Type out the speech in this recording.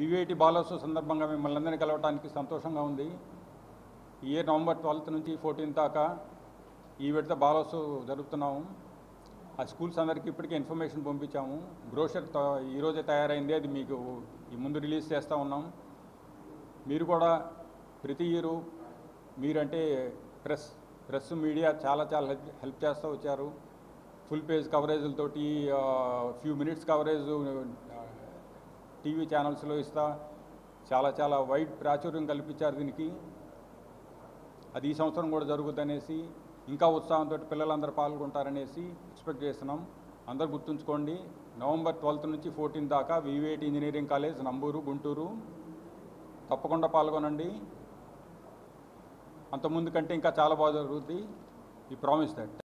VVIT బాలోత్సవ సందర్భంగా మిమ్మల్ని అందరినీ కలవడానికి సంతోషంగా ఉంది ఈ ఇయర్ నవంబర్ ట్వెల్త్ నుంచి ఫోర్టీన్త్ దాకా ఈ విడత బాలోత్సవ్ జరుపుతున్నాము ఆ స్కూల్స్ అందరికీ ఇప్పటికే ఇన్ఫర్మేషన్ పంపించాము బ్రోషర్ త- ఈరోజే తయారైంది అది మీకు ఈ ముందు రిలీజ్ చేస్తూ ఉన్నాం మీరు కూడా ప్రతి ఇయరు మీరంటే ప్రెస్ ప్రెస్ మీడియా చాలా చాలా హెల్ప్ హెల్ప్ చేస్తూ వచ్చారు ఫుల్ పేజ్ కవరేజ్లతోటి ఫ్యూ మినిట్స్ కవరేజ్ టీవీ ఛానల్స్లో ఇస్తా చాలా చాలా వైడ్ ప్రాచుర్యం కల్పించారు దీనికి అది ఈ సంవత్సరం కూడా జరుగుద్దనేసి ఇంకా ఉత్సాహంతో పిల్లలందరూ పాల్గొంటారనేసి ఎక్స్పెక్ట్ చేస్తున్నాం అందరు గుర్తుంచుకోండి నవంబర్ ట్వెల్త్ నుంచి ఫోర్టీన్ దాకా VVIT engineering college Namburu Guntur తప్పకుండా పాల్గొనండి అంతకుముందు కంటే ఇంకా చాలా బాగా జరుగుద్ది ఈ ప్రామిస్ దట్